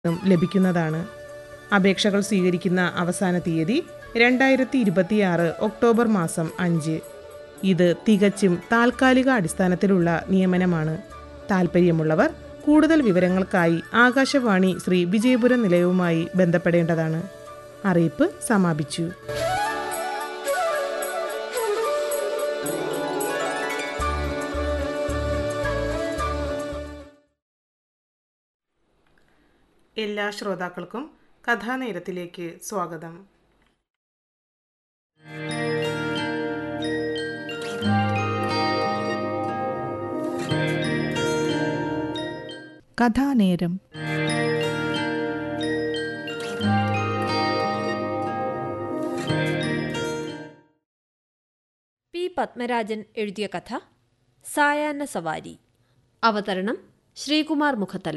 നിന്നും ലഭിക്കുന്നതാണ് അപേക്ഷകൾ സ്വീകരിക്കുന്ന അവസാന തീയതി രണ്ടായിരത്തി ഇരുപത്തിയാറ് ഒക്ടോബർ മാസം അഞ്ച് ഇത് തികച്ചും താൽക്കാലിക അടിസ്ഥാനത്തിലുള്ള നിയമനമാണ് താൽപ്പര്യമുള്ളവർ കൂടുതൽ വിവരങ്ങൾക്കായി ആകാശവാണി ശ്രീ വിജയപുരം നിലയവുമായി ബന്ധപ്പെടേണ്ടതാണ് അറിയിപ്പ് സമാപിച്ചു എല്ലാ ശ്രോതാക്കൾക്കും കഥാനേരത്തിലേക്ക് സ്വാഗതം കഥാനേരം പി പത്മരാജൻ എഴുതിയ കഥ സായാഹ്ന സവാരി അവതരണം ശ്രീകുമാർ മുഖത്തല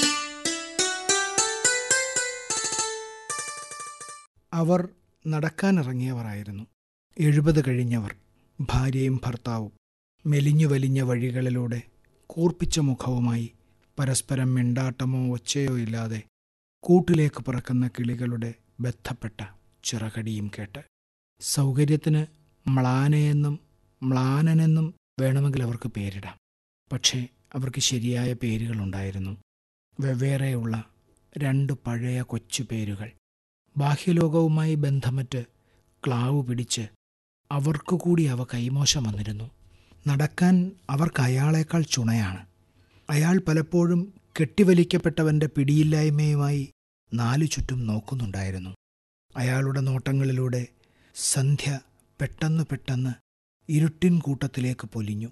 അവർ നടക്കാനിറങ്ങിയവരായിരുന്നു എഴുപത് കഴിഞ്ഞവർ ഭാര്യയും ഭർത്താവും മെലിഞ്ഞു വലിഞ്ഞ വഴികളിലൂടെ കൂർപ്പിച്ച മുഖവുമായി പരസ്പരം മിണ്ടാട്ടമോ ഒച്ചയോ ഇല്ലാതെ കൂട്ടിലേക്ക് പറക്കുന്ന കിളികളുടെ ബന്ധപ്പെട്ട ചിറകടിയും കേട്ട് സൗകര്യത്തിന് മ്ലാനയെന്നും മ്ലാനനെന്നും വേണമെങ്കിൽ അവർക്ക് പേരിടാം പക്ഷേ അവർക്ക് ശരിയായ പേരുകളുണ്ടായിരുന്നു വെവ്വേറെയുള്ള രണ്ട് പഴയ കൊച്ചു പേരുകൾ ബാഹ്യലോകവുമായി ബന്ധമറ്റ് ക്ലാവ് പിടിച്ച് അവർക്കു കൂടി അവ കൈമോശം വന്നിരുന്നു നടക്കാൻ അവർക്ക് അയാളേക്കാൾ ചുണയാണ് അയാൾ പലപ്പോഴും കെട്ടിവലിക്കപ്പെട്ടവന്റെ പിടിയില്ലായ്മയുമായി നാലു ചുറ്റും നോക്കുന്നുണ്ടായിരുന്നു അയാളുടെ നോട്ടങ്ങളിലൂടെ സന്ധ്യ പെട്ടെന്ന് പെട്ടെന്ന് ഇരുട്ടിൻ കൂട്ടത്തിലേക്ക് പൊലിഞ്ഞു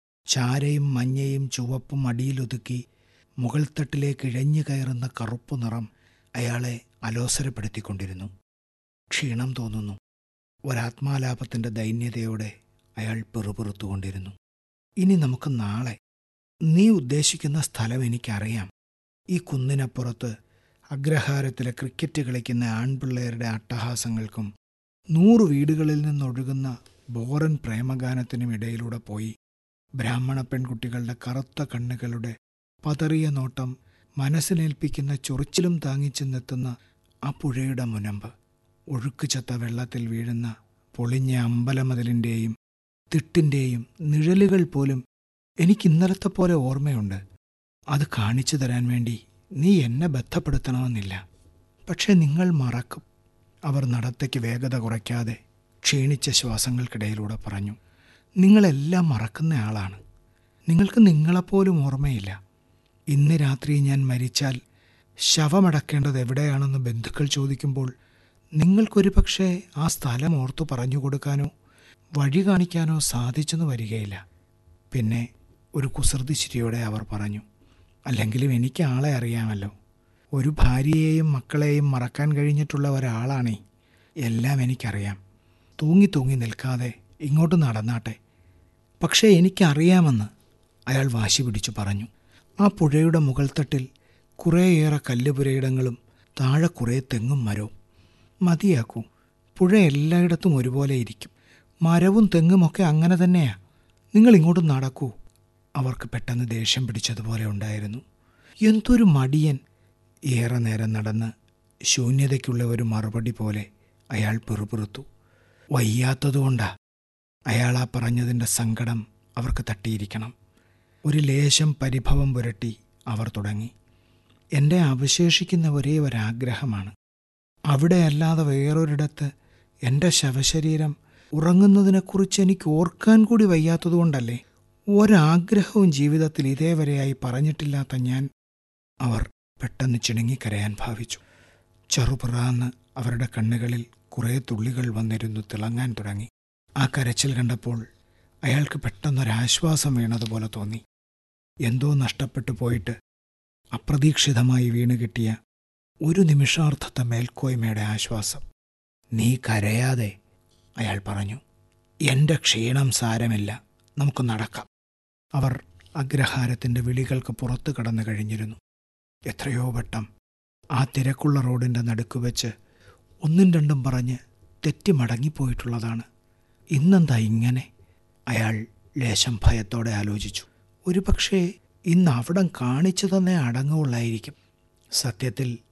ചാരയും മഞ്ഞയും ചുവപ്പും അടിയിലൊതുക്കി മുകൾത്തട്ടിലേക്ക് ഇഴഞ്ഞു കയറുന്ന കറുപ്പു നിറം അയാളെ അലോസരപ്പെടുത്തിക്കൊണ്ടിരുന്നു ക്ഷീണം തോന്നുന്നു ഒരാത്മാലാപത്തിന്റെ ദൈന്യതയോടെ അയാൾ പിറുപിറുത്തുകൊണ്ടിരുന്നു ഇനി നമുക്ക് നാളെ നീ ഉദ്ദേശിക്കുന്ന സ്ഥലം എനിക്കറിയാം ഈ കുന്നിനപ്പുറത്ത് അഗ്രഹാരത്തിലെ ക്രിക്കറ്റ് കളിക്കുന്ന ആൺപിള്ളേരുടെ അട്ടഹാസങ്ങൾക്കും നൂറ് വീടുകളിൽ നിന്നൊഴുകുന്ന ബോറൻ പ്രേമഗാനത്തിനും ഇടയിലൂടെ പോയി ബ്രാഹ്മണ പെൺകുട്ടികളുടെ കറുത്ത കണ്ണുകളുടെ പതറിയ നോട്ടം മനസ്സിനേൽപ്പിക്കുന്ന ചൊറിച്ചിലും താങ്ങിച്ചെന്നെത്തുന്ന ആ പുഴയുടെ മുനമ്പ് ഒഴുക്ക് ചത്ത വെള്ളത്തിൽ വീഴുന്ന പൊളിഞ്ഞ അമ്പലമതിലിൻ്റെയും തിട്ടിൻ്റെയും നിഴലുകൾ പോലും എനിക്കിന്നലത്തെ പോലെ ഓർമ്മയുണ്ട് അത് കാണിച്ചു തരാൻ വേണ്ടി നീ എന്നെ ബന്ധപ്പെടുത്തണമെന്നില്ല പക്ഷെ നിങ്ങൾ മറക്കും അവർ നടത്തയ്ക്ക് വേഗത കുറയ്ക്കാതെ ക്ഷീണിച്ച ശ്വാസങ്ങൾക്കിടയിലൂടെ പറഞ്ഞു നിങ്ങളെല്ലാം മറക്കുന്ന ആളാണ് നിങ്ങൾക്ക് നിങ്ങളെപ്പോലും ഓർമ്മയില്ല ഇന്ന് രാത്രി ഞാൻ മരിച്ചാൽ ശവമടക്കേണ്ടത് എവിടെയാണെന്ന് ബന്ധുക്കൾ ചോദിക്കുമ്പോൾ നിങ്ങൾക്കൊരു പക്ഷേ ആ സ്ഥലം ഓർത്തു പറഞ്ഞു കൊടുക്കാനോ വഴി കാണിക്കാനോ സാധിച്ചെന്ന് വരികയില്ല പിന്നെ ഒരു കുസൃതി ചിരിയോടെ അവർ പറഞ്ഞു അല്ലെങ്കിലും എനിക്ക് ആളെ അറിയാമല്ലോ ഒരു ഭാര്യയെയും മക്കളെയും മറക്കാൻ കഴിഞ്ഞിട്ടുള്ള ഒരാളാണേ എല്ലാം എനിക്കറിയാം തൂങ്ങി തൂങ്ങി നിൽക്കാതെ ഇങ്ങോട്ട് നടന്നാട്ടെ പക്ഷേ എനിക്കറിയാമെന്ന് അയാൾ വാശി പിടിച്ചു പറഞ്ഞു ആ പുഴയുടെ മുകൾത്തട്ടിൽ കുറേയേറെ കല്ലുപുരയിടങ്ങളും താഴെ കുറേ തെങ്ങും മരവും മതിയാക്കൂ പുഴ എല്ലായിടത്തും ഒരുപോലെ ഇരിക്കും മരവും തെങ്ങുമൊക്കെ അങ്ങനെ തന്നെയാ നിങ്ങൾ ഇങ്ങോട്ട് നടക്കൂ അവർക്ക് പെട്ടെന്ന് ദേഷ്യം പിടിച്ചതുപോലെ ഉണ്ടായിരുന്നു എന്തൊരു മടിയൻ ഏറെ നേരം നടന്ന് ശൂന്യതയ്ക്കുള്ള ഒരു മറുപടി പോലെ അയാൾ പിറുപിറുത്തു വയ്യാത്തതുകൊണ്ടാ അയാൾ ആ പറഞ്ഞതിൻ്റെ സങ്കടം അവർക്ക് തട്ടിയിരിക്കണം ഒരു ലേശം പരിഭവം പുരട്ടി അവർ തുടങ്ങി എൻ്റെ അവശേഷിക്കുന്ന ഒരേ ഒരാഗ്രഹമാണ് അവിടെയല്ലാതെ വേറൊരിടത്ത് എൻ്റെ ശവശരീരം ഉറങ്ങുന്നതിനെക്കുറിച്ച് എനിക്ക് ഓർക്കാൻ കൂടി വയ്യാത്തതുകൊണ്ടല്ലേ ഒരാഗ്രഹവും ജീവിതത്തിൽ ഇതേവരെയായി പറഞ്ഞിട്ടില്ലാത്ത ഞാൻ അവർ പെട്ടെന്ന് ചിണുങ്ങിക്കരയാൻ ഭാവിച്ചു ചെറുപുറാന്ന് അവരുടെ കണ്ണുകളിൽ കുറേ തുള്ളികൾ വന്നിരുന്നു തിളങ്ങാൻ തുടങ്ങി ആ കരച്ചിൽ കണ്ടപ്പോൾ അയാൾക്ക് പെട്ടെന്നൊരാശ്വാസം വീണതുപോലെ തോന്നി എന്തോ നഷ്ടപ്പെട്ടു പോയിട്ട് അപ്രതീക്ഷിതമായി വീണ് കിട്ടിയ ഒരു നിമിഷാർത്ഥത്തെ മേൽക്കോയ്മയുടെ ആശ്വാസം നീ കരയാതെ അയാൾ പറഞ്ഞു എൻ്റെ ക്ഷീണം സാരമില്ല നമുക്ക് നടക്കാം അവർ അഗ്രഹാരത്തിൻ്റെ വിളികൾക്ക് പുറത്തു കടന്നു കഴിഞ്ഞിരുന്നു എത്രയോ വട്ടം ആ തിരക്കുള്ള റോഡിൻ്റെ നടുക്ക് വെച്ച് ഒന്നും രണ്ടും പറഞ്ഞ് തെറ്റി മടങ്ങിപ്പോയിട്ടുള്ളതാണ് ഇന്നെന്താ ഇങ്ങനെ അയാൾ ലേശം ഭയത്തോടെ ആലോചിച്ചു ഒരു പക്ഷേ ഇന്ന് അവിടം കാണിച്ചു തന്നെ അടങ്ങുള്ളായിരിക്കും സത്യത്തിൽ